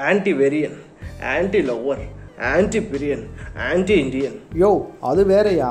anti வெரியன் anti lover anti பிரியன் anti Indian yo அது வேறயா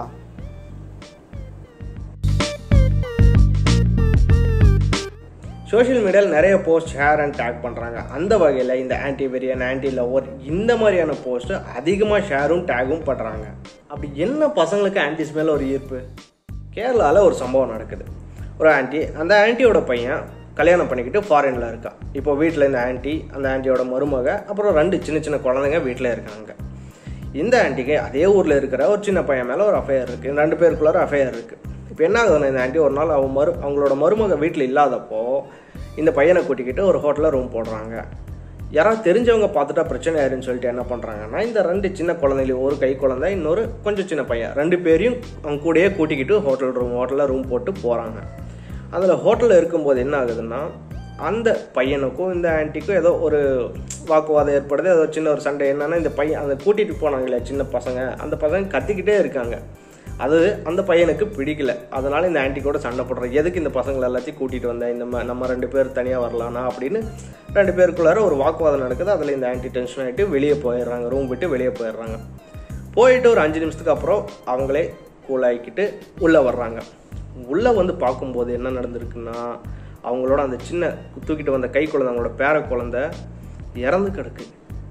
சோஷியல் மீடியாவில் நிறைய போஸ்ட் ஷேர் அண்ட் டேக் பண்ணுறாங்க அந்த வகையில் இந்த ஆன்டி வெரியன் ஆன்டி லவர் இந்த மாதிரியான போஸ்ட்டு அதிகமாக ஷேரும் டேகும் பண்ணுறாங்க அப்படி என்ன பசங்களுக்கு ஆன்டிஸ் மேலே ஒரு ஈர்ப்பு கேரளாவில் ஒரு சம்பவம் நடக்குது ஒரு ஆன்ட்டி அந்த ஆன்ட்டியோட பையன் கல்யாணம் பண்ணிக்கிட்டு ஃபாரினில் இருக்கான் இப்போ வீட்டில் இந்த ஆன்ட்டி அந்த ஆன்ட்டியோட மருமக அப்புறம் ரெண்டு சின்ன சின்ன குழந்தைங்க வீட்டில் இருக்காங்க இந்த ஆன்ட்டிக்கு அதே ஊரில் இருக்கிற ஒரு சின்ன பையன் மேலே ஒரு அஃபையர் இருக்குது ரெண்டு பேருக்குள்ளார அஃபையர் இருக்குது இப்போ என்ன ஆகுதுன்னா இந்த ஆன்ட்டி ஒரு நாள் அவன் மரு அவங்களோட மருமக வீட்டில் இல்லாதப்போ இந்த பையனை கூட்டிக்கிட்டு ஒரு ஹோட்டலில் ரூம் போடுறாங்க யாராவது தெரிஞ்சவங்க பார்த்துட்டா பிரச்சனை ஆயிருன்னு சொல்லிட்டு என்ன பண்ணுறாங்கன்னா இந்த ரெண்டு சின்ன குழந்தைகள் ஒரு கை குழந்தை இன்னொரு கொஞ்சம் சின்ன பையன் ரெண்டு பேரையும் அவங்க கூடயே கூட்டிக்கிட்டு ஹோட்டல் ரூம் ஹோட்டலில் ரூம் போட்டு போகிறாங்க அதில் ஹோட்டலில் இருக்கும்போது என்ன ஆகுதுன்னா அந்த பையனுக்கும் இந்த ஆன்ட்டிக்கும் ஏதோ ஒரு வாக்குவாதம் ஏற்படுது ஏதோ சின்ன ஒரு சண்டை என்னன்னா இந்த பையன் அந்த கூட்டிகிட்டு போனாங்களே சின்ன பசங்க அந்த பசங்க கத்திக்கிட்டே இருக்காங்க அது அந்த பையனுக்கு பிடிக்கல அதனால இந்த ஆன்ட்டி கூட சண்டை போடுறேன் எதுக்கு இந்த பசங்களை எல்லாத்தையும் கூட்டிகிட்டு வந்தேன் இந்த ம- நம்ம ரெண்டு பேர் தனியாக வரலானா அப்படின்னு ரெண்டு பேருக்குள்ளார ஒரு வாக்குவாதம் நடக்குது அதில் இந்த ஆன்ட்டி டென்ஷன் ஆகிட்டு வெளியே போயிடுறாங்க ரூம் விட்டு வெளியே போயிடுறாங்க போயிட்டு ஒரு அஞ்சு நிமிஷத்துக்கு அப்புறம் அவங்களே கூலாக்கிட்டு உள்ளே வர்றாங்க உள்ளே வந்து பார்க்கும்போது என்ன நடந்திருக்குன்னா அவங்களோட அந்த சின்ன தூக்கிட்டு வந்த கை குழந்தை அவங்களோட பேர குழந்தை இறந்து கிடக்கு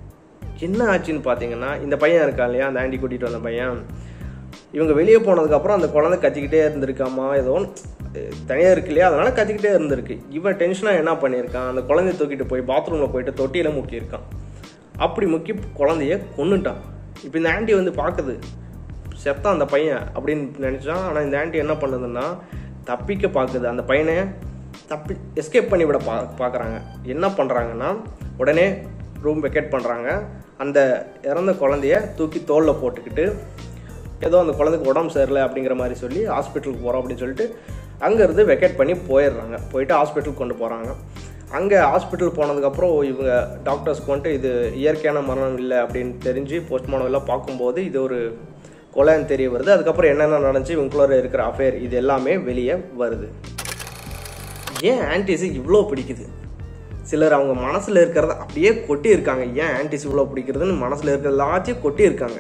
என்ன ஆச்சுன்னு பார்த்தீங்கன்னா இந்த பையன் இருக்கான் இல்லையா அந்த ஆண்டி கூட்டிகிட்டு வந்த பையன் இவங்க வெளியே போனதுக்கப்புறம் அந்த குழந்தை கத்திக்கிட்டே இருந்திருக்காமா ஏதோ தனியாக இருக்கு இல்லையா அதனால கத்திக்கிட்டே இருந்திருக்கு இவன் டென்ஷனாக என்ன பண்ணியிருக்கான் அந்த குழந்தைய தூக்கிட்டு போய் பாத்ரூமில் போயிட்டு தொட்டியில் முக்கியிருக்கான் அப்படி முக்கி குழந்தைய கொன்னுட்டான் இப்போ இந்த ஆண்டி வந்து பார்க்குது செத்தான் அந்த பையன் அப்படின்னு நினச்சான் ஆனால் இந்த ஆண்டி என்ன பண்ணுதுன்னா தப்பிக்க பார்க்குது அந்த பையனை தப்பி எஸ்கேப் பண்ணி விட பா பார்க்குறாங்க என்ன பண்ணுறாங்கன்னா உடனே ரூம் வெக்கேட் பண்ணுறாங்க அந்த இறந்த குழந்தைய தூக்கி தோளில் போட்டுக்கிட்டு ஏதோ அந்த குழந்தைக்கு உடம்பு சரியில்லை அப்படிங்கிற மாதிரி சொல்லி ஹாஸ்பிட்டலுக்கு போகிறோம் அப்படின்னு சொல்லிட்டு அங்கேருந்து வெக்கேட் பண்ணி போயிடுறாங்க போயிட்டு ஹாஸ்பிட்டலுக்கு கொண்டு போகிறாங்க அங்கே ஹாஸ்பிட்டல் போனதுக்கப்புறம் இவங்க டாக்டர்ஸ்க்கு வந்துட்டு இது இயற்கையான மரணம் இல்லை அப்படின்னு தெரிஞ்சு போஸ்ட்மார்டம் எல்லாம் பார்க்கும்போது இது ஒரு கொலைன்னு தெரிய வருது அதுக்கப்புறம் என்னென்ன நடந்துச்சு இவங்களுக்குள்ள இருக்கிற அஃபேர் இது எல்லாமே வெளியே வருது ஏன் ஆன்டிஸு இவ்வளோ பிடிக்குது சிலர் அவங்க மனசில் இருக்கிறத அப்படியே கொட்டி இருக்காங்க ஏன் ஆன்டிஸ் இவ்வளோ பிடிக்கிறதுன்னு மனசில் இருக்கிற எல்லாத்தையும் கொட்டி இருக்காங்க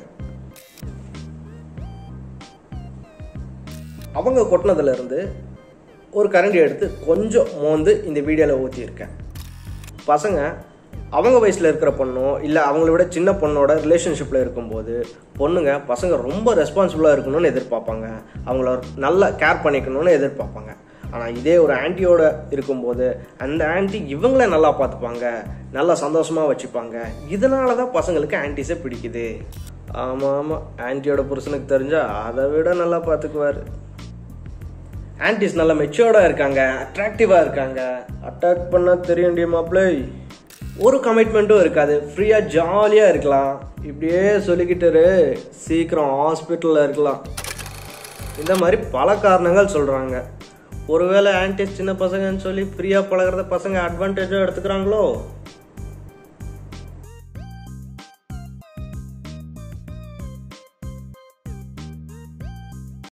அவங்க கொட்டினதுல இருந்து ஒரு கரண்டி எடுத்து கொஞ்சம் மோந்து இந்த வீடியோவில் ஊற்றியிருக்கேன் பசங்க அவங்க வயசில் இருக்கிற பொண்ணோ இல்லை அவங்கள விட சின்ன பொண்ணோட ரிலேஷன்ஷிப்பில் இருக்கும்போது பொண்ணுங்க பசங்க ரொம்ப ரெஸ்பான்சிபிளாக இருக்கணும்னு எதிர்பார்ப்பாங்க அவங்கள நல்லா கேர் பண்ணிக்கணும்னு எதிர்பார்ப்பாங்க ஆனால் இதே ஒரு ஆன்ட்டியோட இருக்கும்போது அந்த ஆன்ட்டி இவங்கள நல்லா பார்த்துப்பாங்க நல்லா சந்தோஷமாக வச்சுப்பாங்க இதனால தான் பசங்களுக்கு ஆன்ட்டிஸை பிடிக்குது ஆமாம் ஆமாம் ஆன்ட்டியோட புருஷனுக்கு தெரிஞ்சா அதை விட நல்லா பார்த்துக்குவார் ஆன்டிஸ் நல்ல மெச்சூர்டாக இருக்காங்க அட்ராக்டிவாக இருக்காங்க அட்டாக் பண்ண தெரியும் மாப்பிள்ளை ஒரு கமிட்மெண்ட்டும் இருக்காது ஃப்ரீயாக ஜாலியாக இருக்கலாம் இப்படியே சொல்லிக்கிட்டு இரு, சீக்கிரம் ஹாஸ்பிட்டலில் இருக்கலாம் இந்த மாதிரி பல காரணங்கள் சொல்கிறாங்க ஒருவேளை ஆன்டிஸ் சின்ன பசங்கன்னு சொல்லி ஃப்ரீயாக பழகுறத பசங்க அட்வான்டேஜாக எடுத்துக்கிறாங்களோ